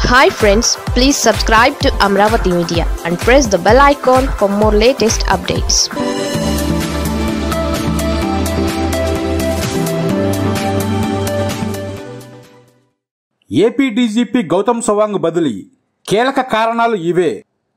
hi friends please subscribe to Amaravati media and press the bell icon for more latest updates AP DGP Gautam Sawang బదిలీ కీలక కారణాలు ఇవే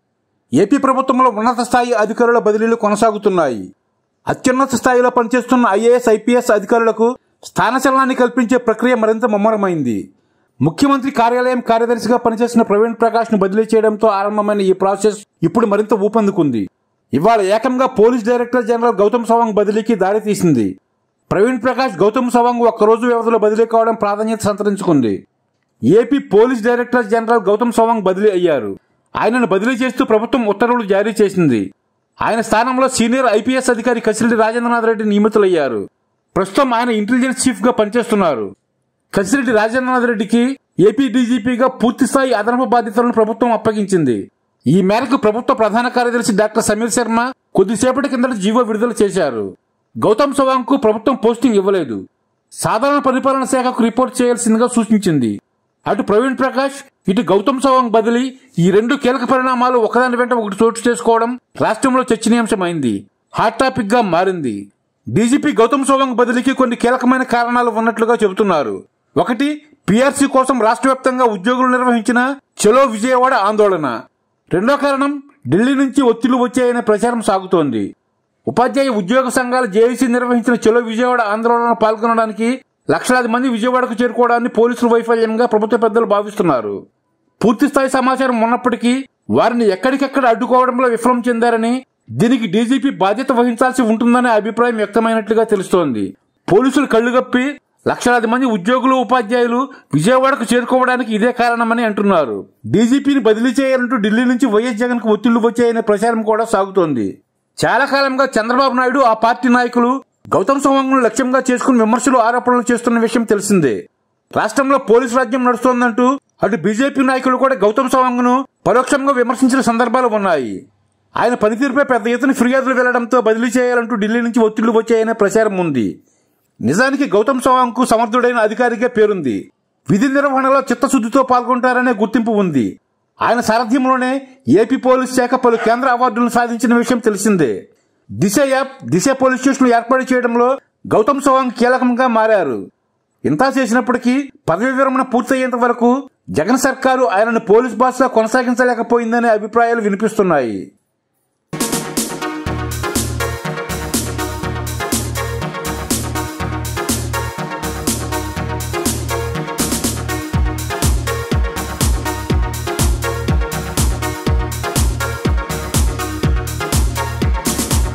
AP ప్రభుత్వంలో ఉన్నత స్థాయి అధికారుల బదిలీలు కొనసాగుతున్నాయి అత్యున్నత స్థాయిలో పనిచేస్తున్న ఐఏఎస్ ఐపీఎస్ అధికారులకు స్థానచలనాన్ని కల్పించే ప్రక్రియ మరింత ముమ్మరమైంది ముఖ్యమంత్రి కార్యాలయం కార్యదర్శిగా పనిచేసిన ప్రవీణ్ ప్రకాష్ ను బదిలీ చేయడంతో ఆరంభమైన ఈ ప్రాసెస్ ఇప్పుడు మరింత ఊపందుకుంది ఇవాళ ఏకంగా police director general Gautam Sawang బదిలీకి దారితీసింది ప్రవీణ్ ప్రకాష్ గౌతమ్ సవాంగ్ ఒక్కరోజు వ్యవధిలో బదిలీ కావడం ప్రాధాన్యత సంతరించుకుంది AP police director general Gautam Sawang బదిలీ అయ్యారు ఆయనను బదిలీ చేస్తూ ప్రభుత్వం ఉత్తర్వులు జారీ చేసింది ఆయన స్థానంలో సీనియర్ ఐపీఎస్ అధికారి కసిరెడ్డి రాజేంద్రనాథ్ రెడ్డి నియమితులయ్యారు ప్రస్తుతం ఆయన ఇంటెలిజెన్స్ చీఫ్ గా పనిచేస్తున్నారు కసిరెడ్డి రాజేంద్రనాథ్ రెడ్డికి ఏపీ డీజీపీగా పూర్తిస్థాయి అదనపు బాధ్యతలను ప్రభుత్వం అప్పగించింది ఈ మేరకు ప్రభుత్వ ప్రధాన కార్యదర్శి డాక్టర్ సమీర్ శర్మ కొద్దిసేపటి కిందట జీవో విడుదల చేశారు గౌతమ్ సవాంగ్ కు ప్రభుత్వం పోస్టింగ్ ఇవ్వలేదు సాధారణ పరిపాలన శాఖకు రిపోర్ట్ చేయాల్సిందిగా సూచించింది అటు ప్రవీణ్ ప్రకాష్ ఇటు గౌతమ్ సవాంగ్ బదిలీ ఈ రెండు కీలక పరిణామాలు ఒకదాని వెంట ఒకటి చోటు చేసుకోవడం రాష్ట్రంలో చర్చనీయాంశమైంది హాట్ టాపిక్ గా మారింది డీజీపీ గౌతమ్ సవాంగ్ బదిలీకి కొన్ని కీలకమైన కారణాలు ఉన్నట్లుగా చెబుతున్నారు ఒకటి పీఆర్సీ కోసం రాష్ట్ర వ్యాప్తంగా ఉద్యోగులు నిర్వహించిన చలో విజయవాడ ఆందోళన రెండో కారణం ఢిల్లీ నుంచి ఒత్తిళ్లు వచ్చాయనే ప్రచారం సాగుతోంది ఉపాధ్యాయ ఉద్యోగ సంఘాల జేఏసీ నిర్వహించిన చలో విజయవాడ ఆందోళనలో పాల్గొనడానికి లక్షలాది మంది విజయవాడకు చేరుకోవడాన్ని పోలీసుల వైఫల్యంగా ప్రభుత్వ పెద్దలు భావిస్తున్నారు పూర్తిస్థాయి సమాచారం ఉన్నప్పటికీ వారిని ఎక్కడికెక్కడ అడ్డుకోవడంలో విఫలం చెందారని దీనికి డీజీపీ బాధ్యత వహించాల్సి ఉంటుందనే అభిప్రాయం వ్యక్తమైనట్లుగా తెలుస్తోంది పోలీసులు కళ్లుగప్పి లక్షలాది మంది ఉద్యోగులు ఉపాధ్యాయులు విజయవాడకు చేరుకోవడానికి ఇదే కారణమని అంటున్నారు డీజీపీని బదిలీ చేయాలంటూ ఢిల్లీ నుంచి వైఎస్ జగన్ కు ఒత్తిళ్లు వచ్చాయనే ప్రచారం కూడా సాగుతోంది చాలా కాలంగా చంద్రబాబు నాయుడు ఆ పార్టీ నాయకులు గౌతమ్ సవాంగ్ను లక్ష్యంగా చేసుకుని విమర్శలు ఆరోపణలు చేస్తున్న విషయం తెలిసిందే రాష్ట్రంలో పోలీసు రాజ్యం నడుస్తోందంటూ అటు బీజేపీ నాయకులు కూడా గౌతమ్ సవాంగ్ను పరోక్షంగా విమర్శించిన సందర్భాలు ఉన్నాయి ఆయన పనితీరుపై పెద్ద ఎత్తున ఫిర్యాదులు వెళ్లడంతో బదిలీ చేయాలంటూ ఢిల్లీ నుంచి ఒత్తిళ్లు వచ్చాయనే ప్రచారం ఉంది నిజానికి గౌతమ్ సవాంగ్ కు సమర్థుడైన అధికారిగా పేరుంది విధి నిర్వహణలో చిత్తశుద్ధితో పాల్గొంటారనే గుర్తింపు ఉంది ఆయన సారథ్యంలోనే ఏపీ పోలీస్ శాఖ పలు కేంద్ర అవార్డులను సాధించిన విషయం తెలిసిందే Disha app Disha police station ఏర్పాటు చేయడంలో గౌతమ్ సవాంగ్ కీలకంగా మారారు ఇంతా చేసినప్పటికీ పదవి విరమణ పూర్తయ్యేంత వరకు జగన్ సర్కారు ఆయనను పోలీస్ బాస్గా కొనసాగించలేకపోయిందనే అభిప్రాయాలు వినిపిస్తున్నాయి